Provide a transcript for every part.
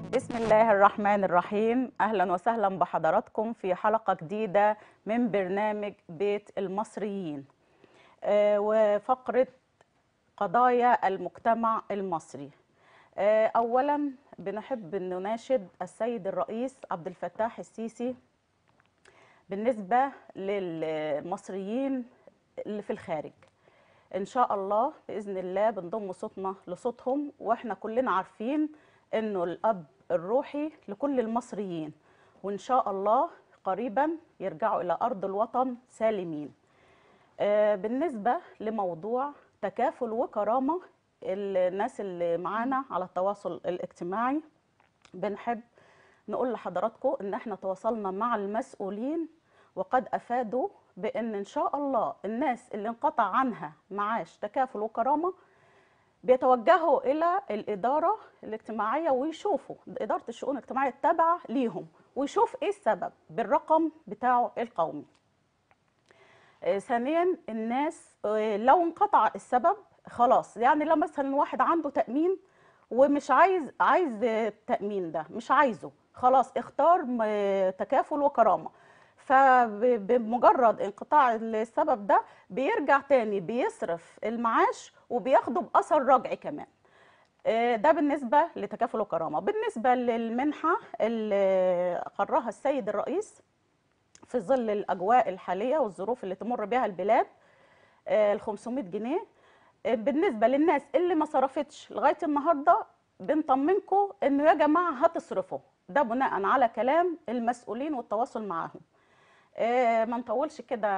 بسم الله الرحمن الرحيم اهلا وسهلا بحضراتكم في حلقه جديده من برنامج بيت المصريين آه، وفقره قضايا المجتمع المصري آه، اولا بنحب ان نناشد السيد الرئيس عبد الفتاح السيسي بالنسبه للمصريين اللي في الخارج ان شاء الله باذن الله بنضم صوتنا لصوتهم واحنا كلنا عارفين انه الاب الروحي لكل المصريين وان شاء الله قريبا يرجعوا الى ارض الوطن سالمين آه، بالنسبه لموضوع تكافل وكرامه الناس اللي معانا على التواصل الاجتماعي بنحب نقول لحضراتكم ان احنا تواصلنا مع المسؤولين وقد افادوا بان ان شاء الله الناس اللي انقطع عنها معاش تكافل وكرامه بيتوجهوا الى الاداره الاجتماعيه ويشوفوا اداره الشؤون الاجتماعيه التابعه ليهم ويشوف ايه السبب بالرقم بتاعه القومي آه، ثانيا الناس آه، لو انقطع السبب خلاص يعني لو مثلا واحد عنده تامين ومش عايز عايز التامين ده مش عايزه خلاص اختار م- تكافل وكرامه فبمجرد انقطاع السبب ده بيرجع تاني بيصرف المعاش وبياخده باثر رجعي كمان آه، ده بالنسبه لتكافل وكرامه بالنسبه للمنحه اللي قررها السيد الرئيس في ظل الاجواء الحاليه والظروف اللي تمر بها البلاد ال 500 جنيه آه، بالنسبه للناس اللي ما صرفتش لغايه النهارده بنطمنكم انه يا جماعه هتصرفوا ده بناء على كلام المسؤولين والتواصل معاهم آه، ما نطولش كده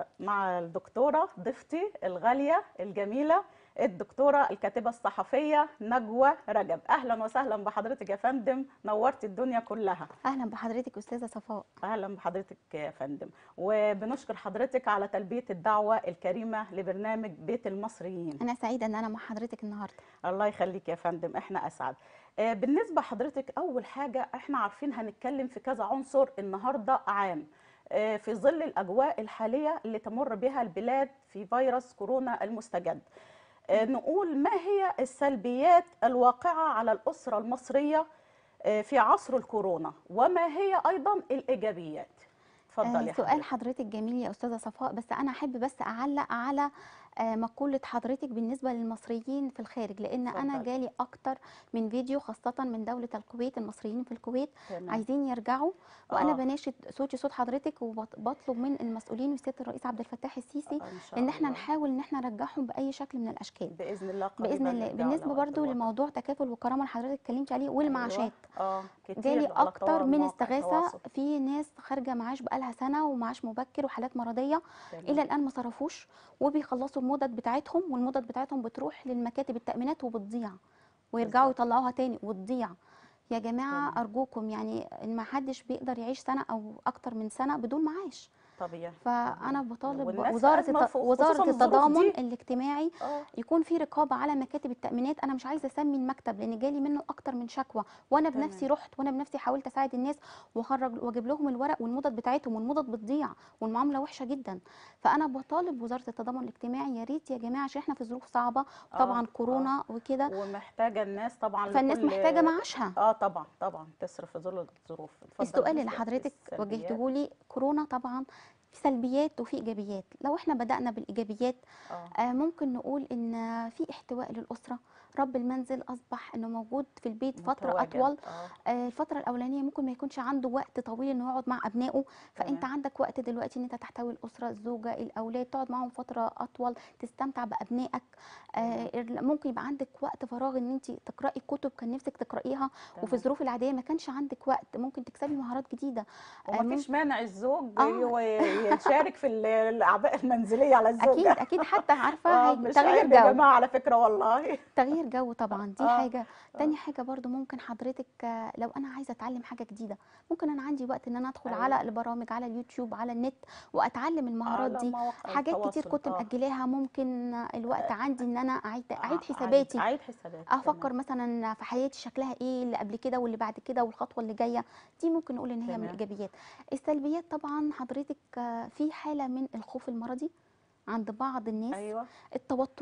مع الدكتوره ضيفتي الغاليه الجميله الدكتوره الكاتبه الصحفيه نجوى رجب اهلا وسهلا بحضرتك يا فندم نورتي الدنيا كلها اهلا بحضرتك استاذه صفاء اهلا بحضرتك يا فندم وبنشكر حضرتك على تلبيه الدعوه الكريمه لبرنامج بيت المصريين انا سعيده ان انا مع حضرتك النهارده الله يخليك يا فندم احنا اسعد آه، بالنسبه حضرتك اول حاجه احنا عارفين هنتكلم في كذا عنصر النهارده عام آه، في ظل الاجواء الحاليه اللي تمر بها البلاد في فيروس كورونا المستجد آه، نقول ما هي السلبيات الواقعه على الاسره المصريه آه، في عصر الكورونا وما هي ايضا الايجابيات اتفضلي يا سؤال حضرتك. حضرتك جميل يا استاذه صفاء بس انا احب بس اعلق على آه، مقوله حضرتك بالنسبه للمصريين في الخارج لان انا اتفضلي. جالي اكتر من فيديو خاصه من دوله الكويت المصريين في الكويت تمام. عايزين يرجعوا وانا آه. بناشد صوتي صوت حضرتك وبطلب من المسؤولين وسياده الرئيس عبد الفتاح السيسي آه، إن شاء ان احنا الله. نحاول ان احنا نرجعهم باي شكل من الاشكال باذن الله قريبا باذن الله يرجعوا بالنسبه لأرض برضو الوطن. لموضوع تكافل وكرامه اللي حضرتك اتكلمت عليه والمعاشات أيوة. اه كتير جالي على اكتر طول من مواقع استغاثه التواصل. في ناس خارجه معاش بقالها سنه ومعاش مبكر وحالات مرضيه تمام. الى الان ما صرفوش وبيخلصوا المدد بتاعتهم والمدد بتاعتهم بتروح للمكاتب التامينات وبتضيع ويرجعوا بالظبط. يطلعوها تاني وتضيع يا جماعه تمام. ارجوكم يعني إن ما حدش بيقدر يعيش سنه او اكتر من سنه بدون معاش طبيعي فانا بطالب والناس وزاره أزمة الت... في- خصوصاً وزاره الظروف التضامن دي. الاجتماعي اه يكون في رقابه على مكاتب التامينات انا مش عايزه اسمي المكتب لان جالي منه اكتر من شكوى وانا تمام. بنفسي رحت وانا بنفسي حاولت اساعد الناس واخرج واجيب لهم الورق والمدد بتاعتهم والمدد بتضيع والمعامله وحشه جدا فانا بطالب وزاره التضامن الاجتماعي يا ريت يا جماعه عشان احنا في ظروف صعبه آه، طبعا آه. كورونا وكده ومحتاجه الناس طبعا فالناس لكل- محتاجه معاشها اه طبعا طبعا تصرف في ظل الظروف اتفضل السؤال اللي بالنسبة حضرتك للسلبيات. وجهته لي كورونا طبعا في سلبيات وفي ايجابيات لو احنا بدانا بالايجابيات اه آه، ممكن نقول ان في احتواء للاسره رب المنزل اصبح انه موجود في البيت فتره متواجد. اطول اه آه، الفتره الاولانيه ممكن ما يكونش عنده وقت طويل انه يقعد مع ابنائه فانت تمام. عندك وقت دلوقتي ان انت تحتوي الاسره الزوجه الاولاد تقعد معاهم فتره اطول تستمتع بابنائك آه، ممكن يبقى عندك وقت فراغ ان انت تقراي كتب كان نفسك تقرايها وفي تمام. الظروف العاديه ما كانش عندك وقت ممكن تكسبي مهارات جديده آه، ومفيش مانع الزوج آه. هو يشارك في ال- الاعباء المنزليه على الزوجه اكيد اكيد حتى عارفه اه هي- مش تغيير عيب يا جو جماعه على فكره والله تغيير جو طبعا دي آه، حاجه تاني حاجه برضو ممكن حضرتك آه، لو انا عايزه اتعلم حاجه جديده ممكن انا عندي وقت ان انا ادخل أيوة. على البرامج على اليوتيوب على النت واتعلم المهارات على دي مواقع حاجات كتير التواصل. كنت آه. مأجلاها ممكن آه، الوقت عندي ان انا اعيد اعيد آه، حساباتي عيد حساباتي افكر تمام. مثلا في حياتي شكلها ايه اللي قبل كده واللي بعد كده والخطوه اللي جايه دي ممكن نقول ان هي من تمام. الايجابيات السلبيات طبعا حضرتك آه، في حاله من الخوف المرضي عند بعض الناس ايوه التوتر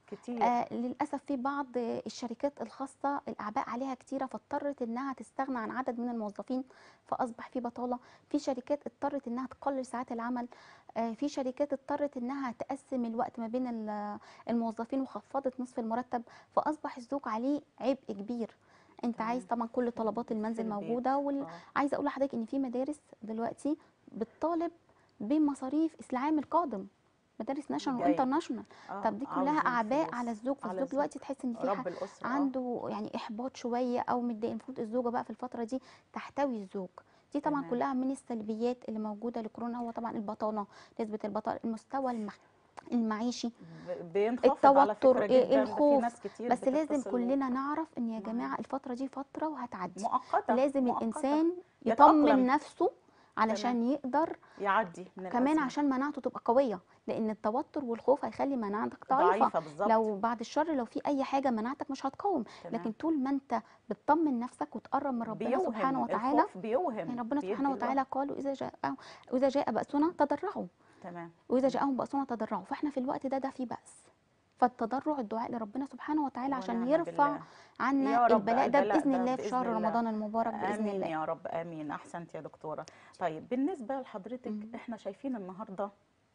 كتير آه للاسف في بعض الشركات الخاصه الاعباء عليها كتيره فاضطرت انها تستغنى عن عدد من الموظفين فاصبح في بطاله في شركات اضطرت انها تقلل ساعات العمل آه في شركات اضطرت انها تقسم الوقت ما بين ال- الموظفين وخفضت نصف المرتب فاصبح الزوج عليه عبء كبير انت تمام. عايز طبعا كل طلبات في المنزل البيت. موجوده وال... آه. عايزه اقول لحضرتك ان في مدارس دلوقتي بتطالب بمصاريف العام القادم مدارس ناشونال جاي. وانترناشونال آه، طب دي كلها عاوزين اعباء فلوس على الزوج على فالزوج الزوج. دلوقتي تحس ان في ح- رب الاسره آه. عنده يعني احباط شويه او متضايق المفروض الزوجه بقى في الفتره دي تحتوي الزوج دي طبعا تمام. كلها من السلبيات اللي موجوده لكورونا هو طبعا البطاله نسبه البطاله المستوى المح... المعيشي ب- بينخفض على التوتر، فكره إيه، جدا ده في الخوف. ناس كتير بس لازم بتتصل كلنا نعرف ان يا معانا. جماعه الفتره دي فتره وهتعدي مؤقته لازم مؤقتة. الانسان يتأقلم. يطمن نفسه علشان يقدر يعدي من كمان الأزمة. عشان مناعته تبقى قويه لان التوتر والخوف هيخلي مناعتك ضعيفه ضعيفه بالظبط لو بعد الشر لو في اي حاجه مناعتك مش هتقاوم تمام. لكن طول ما انت بتطمن نفسك وتقرب من ربنا بيوهم سبحانه وتعالى الخوف بيوهم يعني ربنا بيدي سبحانه الوهم. وتعالى قال واذا جاء واذا جاء باسنا تضرعوا تمام واذا جاءهم باسنا تضرعوا فاحنا في الوقت ده ده في باس فالتضرع الدعاء لربنا سبحانه وتعالى عشان ونعم يرفع بالله. يا عنا رب البلاء ده البلاء باذن ده الله في بإذن شهر الله. رمضان المبارك باذن امين الله يا رب امين احسنت يا دكتوره طيب بالنسبه لحضرتك مم. احنا شايفين النهارده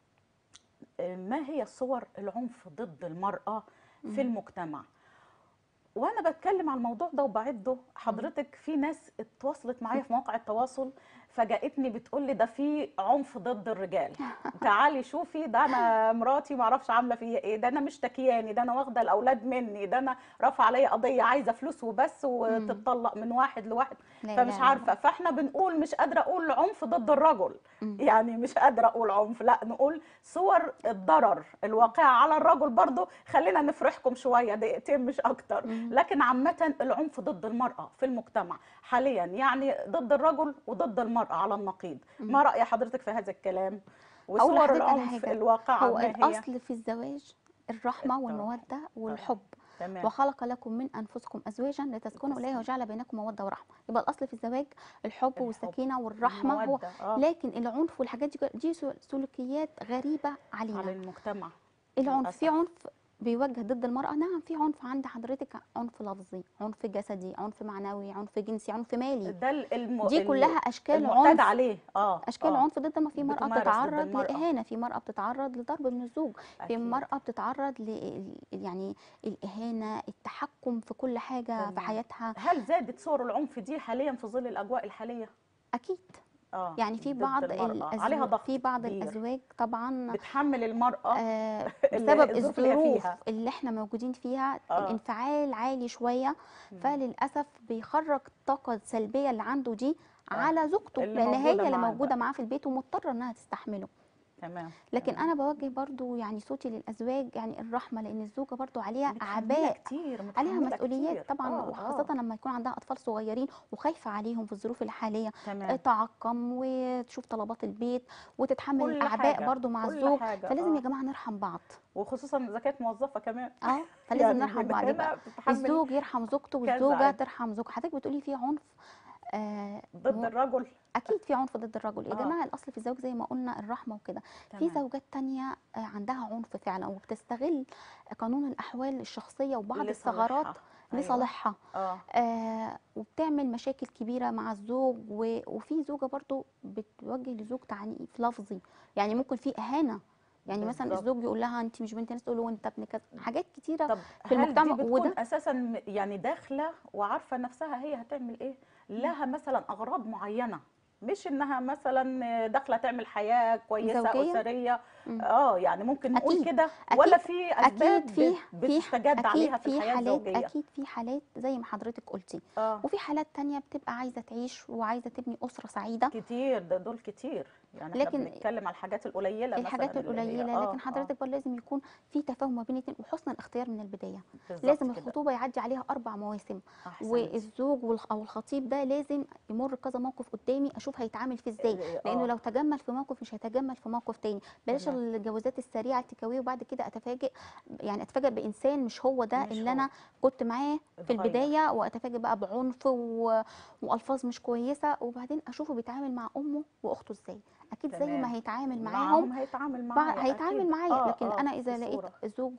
آه، ما هي صور العنف ضد المراه مم. في المجتمع وانا بتكلم على الموضوع ده وبعده حضرتك في ناس اتواصلت معايا في مواقع التواصل فجأتني بتقول لي ده في عنف ضد الرجال تعالي شوفي ده انا مراتي معرفش عامله فيا ايه ده انا مشتكياني ده انا واخده الاولاد مني ده انا رافعه عليا قضيه عايزه فلوس وبس وتتطلق من واحد لواحد لا فمش إله إلا عارفه فاحنا بنقول مش قادره اقول عنف ضد الرجل مم. يعني مش قادره اقول عنف لا نقول صور الضرر الواقعه على الرجل برضو خلينا نفرحكم شويه دقيقتين مش اكتر مم. لكن عامه العنف ضد المراه في المجتمع حاليا يعني ضد الرجل وضد المراه على النقيض مم. ما راي حضرتك في هذا الكلام أقول وصور لحضرتك على العنف حاجة. الواقعه هو ما هي الاصل في الزواج الرحمه التوحد. والموده والحب تمام وخلق لكم من انفسكم ازواجا لتسكنوا اليها وجعل بينكم موده ورحمه يبقى الاصل في الزواج الحب الحب والسكينه والرحمه هو المودة، آه. لكن العنف والحاجات دي دي سل- سلوكيات غريبه علينا على المجتمع العنف في للأسف. عنف بيوجه ضد المرأة نعم في عنف عند حضرتك عنف لفظي عنف جسدي عنف معنوي عنف جنسي عنف مالي ده الم... دي كلها أشكال المعتاد عنف عليه اه اشكال آه. عنف ضد ما في مرأة بتمارس ضد بتتعرض المرأة. لإهانة في مرأة بتتعرض لضرب من الزوج في أكيد. مرأة بتتعرض ل يعني الإهانة التحكم في كل حاجة في تمام. حياتها هل زادت صور العنف دي حاليا في ظل الاجواء الحاليه أكيد اه يعني في ضد بعض المرأة. عليها الأزواج ضغط في بعض كبير. الأزواج طبعا بتحمل المراه آه اللي- بسبب الظروف اللي هي الظروف فيها. اللي احنا موجودين فيها آه. الانفعال عالي شويه مم. فللاسف بيخرج الطاقه السلبيه اللي عنده دي آه. على زوجته اللي لان هي موجودة اللي معاه موجوده بقى. معاه في البيت ومضطره انها تستحمله تمام لكن تمام. انا بوجه برضو يعني صوتي للازواج يعني الرحمه لان الزوجه برضو عليها متحملة اعباء كتير عليها متحملة مسؤوليات كتير. طبعا آه، وخاصه آه. لما يكون عندها اطفال صغيرين وخايفه عليهم في الظروف الحاليه آه، تمام تعقم وتشوف طلبات البيت وتتحمل كل الاعباء حاجة، برضو مع كل الزوج حاجة، فلازم آه. يا جماعه نرحم بعض وخصوصا اذا كانت موظفه كمان اه فلازم يعني نرحم من بعض هنا يبقى بتتحمل الزوج يرحم زوجته كذا والزوجه عيب. ترحم زوجها حضرتك بتقولي في عنف آه ضد مو- الرجل اكيد في عنف ضد الرجل يا آه. جماعه الاصل في الزوج زي ما قلنا الرحمه وكده في تمام. زوجات تانية آه، عندها عنف فعلا وبتستغل قانون الاحوال الشخصيه وبعض لصالحها. الثغرات أيوة. لصالحها اه آه وبتعمل مشاكل كبيره مع الزوج و... وفي زوجه برضو بتوجه لزوج تعنيف لفظي يعني ممكن في اهانه يعني مثلا بالظبط. الزوج يقول لها انت مش بنت ناس تقول له انت ابن كذا حاجات كتيره طب في هل المجتمع دي بتكون وده- اساسا م- يعني داخله وعارفه نفسها هي هتعمل ايه لها مثلا اغراض معينه مش انها مثلا داخله تعمل حياه كويسه زوجية؟ اسريه مم. اه يعني ممكن نقول أكيد، كده أكيد، ولا في اسباب اكيد في بت- في بتستجد عليها في اكيد في الحياه حالات الزوجيه اكيد في حالات زي ما حضرتك قلتي اه وفي حالات تانية بتبقى عايزه تعيش وعايزه تبني اسره سعيده كتير ده دول كتير يعني لكن احنا بنتكلم على الحاجات القليله الحاجات مثلا اللي هي- القليله آه، لكن آه، حضرتك برضه لازم يكون في تفاهم ما بين الاتنين وحسن الاختيار من البدايه بالظبط لازم كده. الخطوبه يعدي عليها اربع مواسم أحسنت. والزوج والخ- او الخطيب ده لازم يمر كذا موقف قدامي اشوف هيتعامل فيه ازاي آه، لانه آه. لو تجمل في موقف مش هيتجمل في موقف تاني بلاش تمام. الجوازات السريعه التكاويه وبعد كده اتفاجئ يعني اتفاجئ بانسان مش هو ده مش اللي هو. انا كنت معاه في اتغير. البدايه واتفاجئ بقى بعنف و... والفاظ مش كويسه وبعدين اشوفه بيتعامل مع امه واخته ازاي اكيد زي تمام. ما هيتعامل معاهم معاهم هيتعامل بع- معايا هيتعامل أكيد. معايا آه، لكن آه، انا اذا في لقيت صورة. الزوج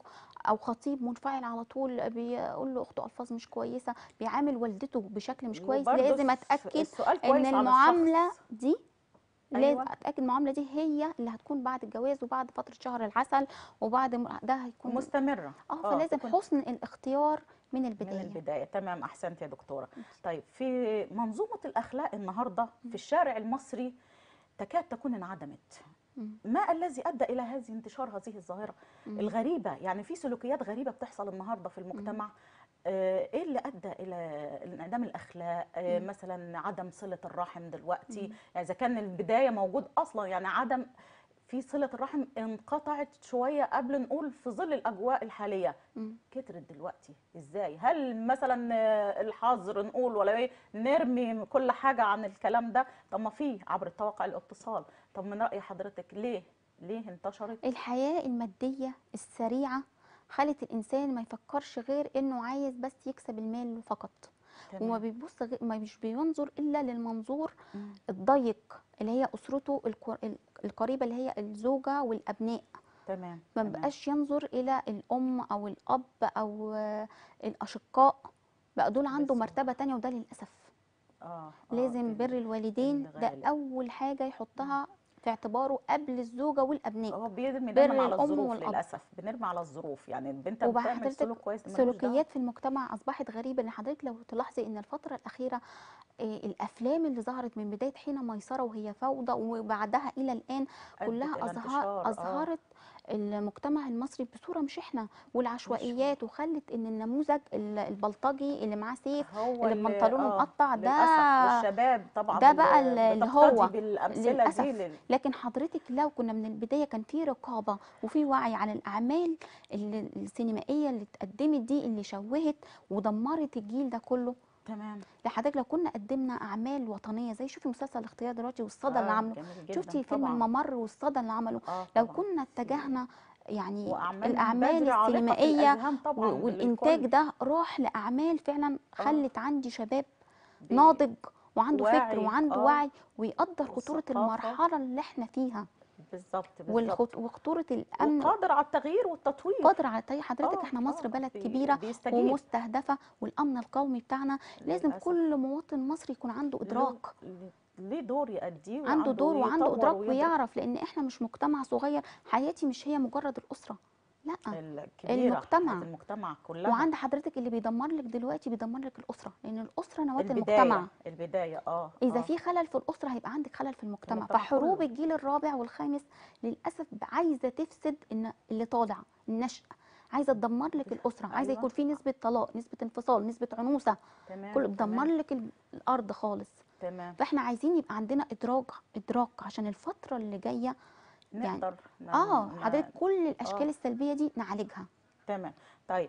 او خطيب منفعل على طول بيقول له اخته الفاظ مش كويسه بيعامل والدته بشكل مش كويس وبرضه لازم الس- اتاكد السؤال ان كويس على المعامله الشخص. دي لازم أيوة. اتاكد المعامله دي هي اللي هتكون بعد الجواز وبعد فتره شهر العسل وبعد م- ده هيكون مستمره اه فلازم تكون حسن الاختيار من من البدايه البدايه تمام احسنت يا دكتوره طيب في منظومه الاخلاق النهارده في الشارع المصري تكاد تكون انعدمت مم. ما الذي ادى الى هذه انتشار هذه الظاهره مم. الغريبه يعني في سلوكيات غريبه بتحصل النهارده في المجتمع آه، ايه اللي ادى الى انعدام الاخلاق آه، مم. مثلا عدم صله الرحم دلوقتي مم. يعني اذا كان البدايه موجود اصلا يعني عدم في صله الرحم انقطعت شويه قبل نقول في ظل الاجواء الحاليه مم. كترت دلوقتي ازاي هل مثلا آه، الحظر نقول ولا ايه نرمي كل حاجه عن الكلام ده طب ما في عبر التواقع الاتصال طب من راي حضرتك ليه ليه انتشرت الحياه الماديه السريعه خلت الانسان ما يفكرش غير انه عايز بس يكسب المال فقط وما تمام. بيبص غير ما مش بينظر الا للمنظور مم. الضيق اللي هي اسرته الكو- ال- القريبه اللي هي الزوجه والابناء تمام ما تمام. بقاش ينظر الى الام او الاب او آه، الاشقاء بقى دول عنده بالظبط. مرتبه تانية وده للاسف اه آه، لازم ال- بر الوالدين ده الغالب. اول حاجه يحطها في اعتباره قبل الزوجه والابناء هو بيرمي بر دايما على الأم الظروف والأب. للاسف بنرمي على الظروف يعني البنت وبقى بتعمل حضرتك سلوك كويس ملوش دعوة. سلوكيات في المجتمع اصبحت غريبه ان حضرتك لو تلاحظي ان الفتره الاخيره آه، الافلام اللي ظهرت من بدايه حين ميسره وهي فوضى وبعدها الى الان أدت كلها إلى أظهر انتشار، آه. اظهرت المجتمع المصري بصوره مش احنا والعشوائيات وخلت ان النموذج ال- البلطجي اللي معاه سيف هو اللي بنطلونه آه، مقطع ده للأسف والشباب طبعا ده بقى اللي بتقتدي هو بالامثله للأسف. دي لل... لكن حضرتك لو كنا من البدايه كان في رقابه وفي وعي على الاعمال اللي السينمائيه اللي اتقدمت دي اللي شوهت ودمرت الجيل ده كله تمام لحضرتك لو كنا قدمنا اعمال وطنيه زي شوفي مسلسل الاختيار دلوقتي والصدى اللي آه، عامله جميل جدا شفتي فيلم طبعاً. الممر والصدى اللي عمله آه لو طبعاً. كنا اتجهنا يعني وأعمال من الاعمال بدري عالقة في السينمائيه الأذهان طبعاً و- والانتاج للكل. ده راح لاعمال فعلا آه. خلت عندي شباب بي- ناضج وعنده فكر واعي، وعنده آه. وعي ويقدر خطوره والثقافة. المرحله اللي احنا فيها بالظبط بالظبط والخط- وخطوره الامن وقادر على التغيير والتطوير قادر على تي حضرتك آه، احنا مصر آه، بلد بي- كبيره بيستجيب. ومستهدفه والامن القومي بتاعنا لازم للأسف. كل مواطن مصري يكون عنده ادراك له- ليه دور يأديه عنده دور وعنده يطور ادراك ويدرك. ويعرف لان احنا مش مجتمع صغير حياتي مش هي مجرد الاسره لا الكبيرة المجتمع. حياة المجتمع كلها وعند حضرتك اللي بيدمر لك دلوقتي بيدمر لك الاسره لان الاسره نواه البداية المجتمع البداية اه اذا آه. في خلل في الاسره هيبقى عندك خلل في المجتمع المجتمع فحروب كله. الجيل الرابع والخامس للاسف عايزه تفسد ان اللي طالع النشء عايزه تدمر لك الاسره عايزه أيوة. يكون في نسبه طلاق نسبه انفصال نسبه عنوسه تمام كله بتدمر تمام لك ال- الارض خالص تمام فاحنا عايزين يبقى عندنا ادراك ادراك عشان الفتره اللي جايه يعني نقدر ن- اه ن- حضرتك كل الاشكال آه. السلبيه دي نعالجها تمام طيب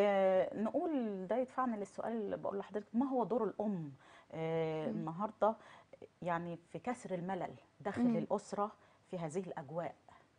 آه نقول ده يدفعنا للسؤال اللي بقول لحضرتك ما هو دور الأم آه مم. النهارده يعني في كسر الملل داخل مم. الأسرة في هذه الأجواء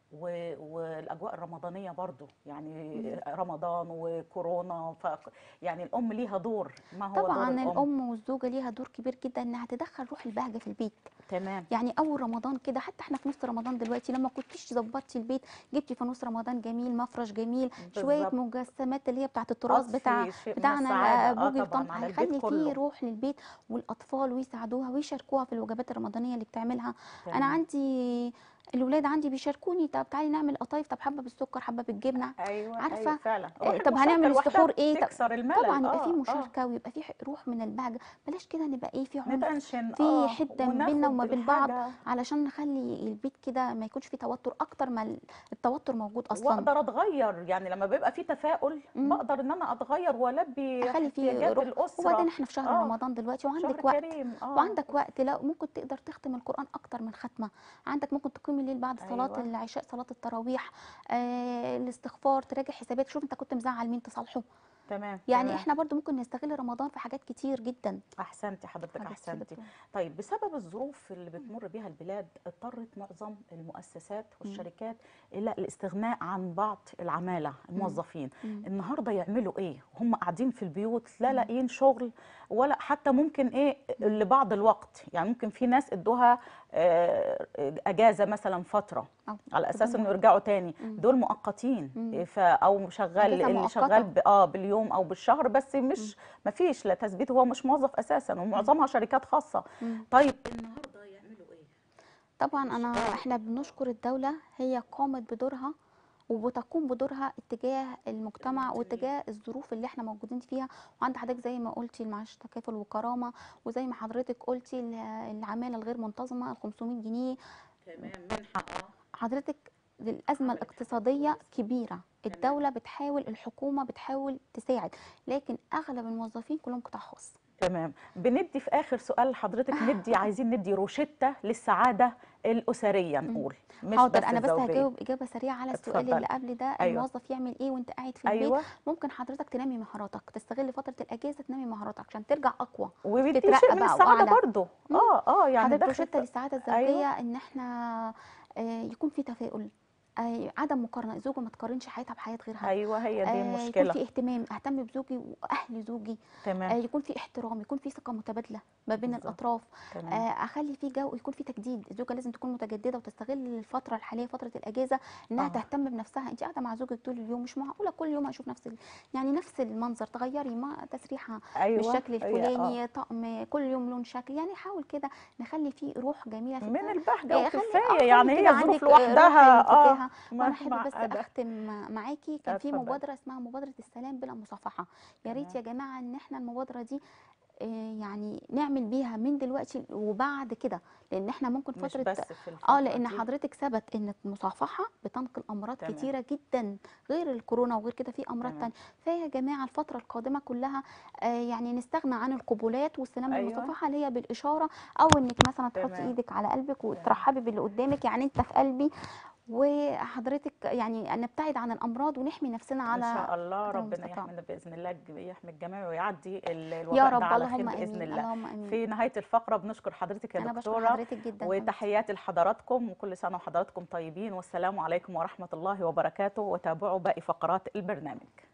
و- والأجواء الرمضانية برضو يعني رمضان وكورونا ف يعني الأم ليها دور ما هو طبعا دور الأم الام والزوجه ليها دور كبير جدا انها تدخل روح البهجه في البيت تمام يعني اول رمضان كده حتى احنا في نص رمضان دلوقتي لما كنتيش ظبطتي البيت جبتي في نص رمضان جميل مفرش جميل شويه بالظبط. مجسمات اللي هي بتاعت التراث أضفي بتاع شيء من بتاعنا السعادة. آه ابوجي طبعاً وطن على البيت هيخلي فيه كله. روح للبيت والاطفال ويساعدوها ويشاركوها في الوجبات الرمضانيه اللي بتعملها انا تمام. عندي الولاد عندي بيشاركوني طب تعالي نعمل قطايف طب حبه بالسكر حبه بالجبنه ايوه عارفة، أيوة فعلا آه، روح طب المشاركة هنعمل لوحدها السحور إيه؟ طب- تكسر الملل طبعا يبقى آه، في آه. مشاركه ويبقى في روح من البهجه بلاش كده نبقى ايه في عنف نتنشن في آه، حده وناخد بيننا وما بين بعض الحاجة علشان نخلي البيت كده ما يكونش فيه توتر اكتر ما ال- التوتر موجود اصلا واقدر اتغير يعني لما بيبقى في تفاؤل مم. بقدر ان انا اتغير والبي اخلي فيه احتياجات روح الاسره وبعدين احنا في شهر آه. رمضان دلوقتي وعندك شهر وقت كريم اه وعندك وقت لا ممكن تقدر تختم القرآن أكتر من ختمة عندك ممكن تقيم الليل بعد صلاة أيوة. العشاء صلاة التراويح آه الاستغفار تراجع حسابات شوف انت كنت مزعل مين تصالحه تمام يعني تمام. احنا برضو ممكن نستغل رمضان في حاجات كتير جدا احسنتي حضرتك حضرتك احسنتي بتقول. طيب بسبب الظروف اللي بتمر بيها البلاد اضطرت معظم المؤسسات والشركات الى الاستغناء عن بعض العماله الموظفين مم. النهارده يعملوا ايه هم قاعدين في البيوت لا لاقيين شغل ولا حتى ممكن ايه لبعض الوقت يعني ممكن في ناس ادوها آه، اجازه مثلا فتره أو على اساس بدون انه مرتب. يرجعوا تاني مم. دول مؤقتين مم. إيه، ف او شغال أجازة اللي مؤقتة. شغال ب- اه باليوم او بالشهر بس مش ما فيش لا تثبيت هو مش موظف اساسا ومعظمها شركات خاصه مم. طيب النهارده يعملوا ايه طبعا انا احنا بنشكر الدوله هي قامت بدورها وبتقوم بدورها اتجاه المجتمع واتجاه الظروف اللي احنا موجودين فيها وعند حضرتك زي ما قلتي المعاش تكافل وكرامه وزي ما حضرتك قلتي ال- العماله الغير منتظمه ال 500 جنيه تمام منحه حضرتك الأزمة الاقتصادية كبيرة الدولة بتحاول الحكومة بتحاول تساعد لكن أغلب الموظفين كلهم قطاع خاص تمام بندي في اخر سؤال لحضرتك ندي عايزين ندي روشته للسعاده الاسريه نقول مش حاضر أنا بس الزوجية. هجاوب إجابة سريعة على السؤال اتفضلي. اللي قبل ده أيوة. الموظف يعمل إيه وأنت قاعد في البيت ايوه ممكن حضرتك تنمي مهاراتك تستغل فترة الأجازة تنمي مهاراتك عشان ترجع أقوى وبيدي تترقى شيء من بقى السعاده وأعلى. برضه اه اه يعني حضرتك دخل روشتة في- للسعادة الزوجية أيوة. إن إحنا آه، يكون في تفاؤل آه، عدم مقارنة الزوجة ما تقارنش حياتها بحياة غيرها ايوه هي دي آه، يكون المشكله في اهتمام اهتم بزوجي واهل زوجي آه، تمام يكون في احترام يكون في ثقه متبادله ما بين بالظبط. الاطراف تمام آه، اخلي في جو يكون في تجديد الزوجه لازم تكون متجدده وتستغل الفتره الحاليه فتره الاجازه انها آه. آه. تهتم بنفسها انت قاعده مع زوجك طول اليوم مش معقوله كل يوم اشوف نفس ال- يعني نفس المنظر تغيري ما تسريحه ايوه بالشكل هي- آه. الفلاني طقم كل يوم لون شكل يعني حاول كده نخلي فيه روح جميله في من البيت. البهجه آه، خلي- آه، وكفايه خلي يعني كده هي ظروف عندك، آه، روح لوحدها اه الفكاهة. ما وانا احب بس معقدة. اختم معاكي كان في اتفضلي. مبادره اسمها مبادره السلام بلا مصافحه يا ريت تمام. يا جماعه ان احنا المبادره دي آه، يعني نعمل بيها من دلوقتي وبعد كده لان احنا ممكن مش فتره بس في اه الفترة لان دي. حضرتك ثبت ان المصافحه بتنقل امراض تمام. كتيره جدا غير الكورونا وغير كده في امراض تمام. تانية فيا جماعه الفتره القادمه كلها آه يعني نستغنى عن القبلات والسلام أيوة. بالمصافحه اللي هي بالاشاره او انك مثلا تحطي تمام. ايدك على قلبك وترحبي باللي قدامك يعني انت في قلبي وحضرتك يعني نبتعد عن الامراض ونحمي نفسنا على ان شاء الله قدر ربنا المستطاع. يحمينا باذن الله يحمي الجميع ويعدي ال- الوباء يا ده رب على خير اللهم باذن امين الله اللهم امين في نهايه الفقره بنشكر حضرتك يا انا بشكر دكتوره حضرتك جدا حبيبتي. وتحياتي لحضراتكم وكل سنه وحضراتكم طيبين والسلام عليكم ورحمه الله وبركاته وتابعوا باقي فقرات البرنامج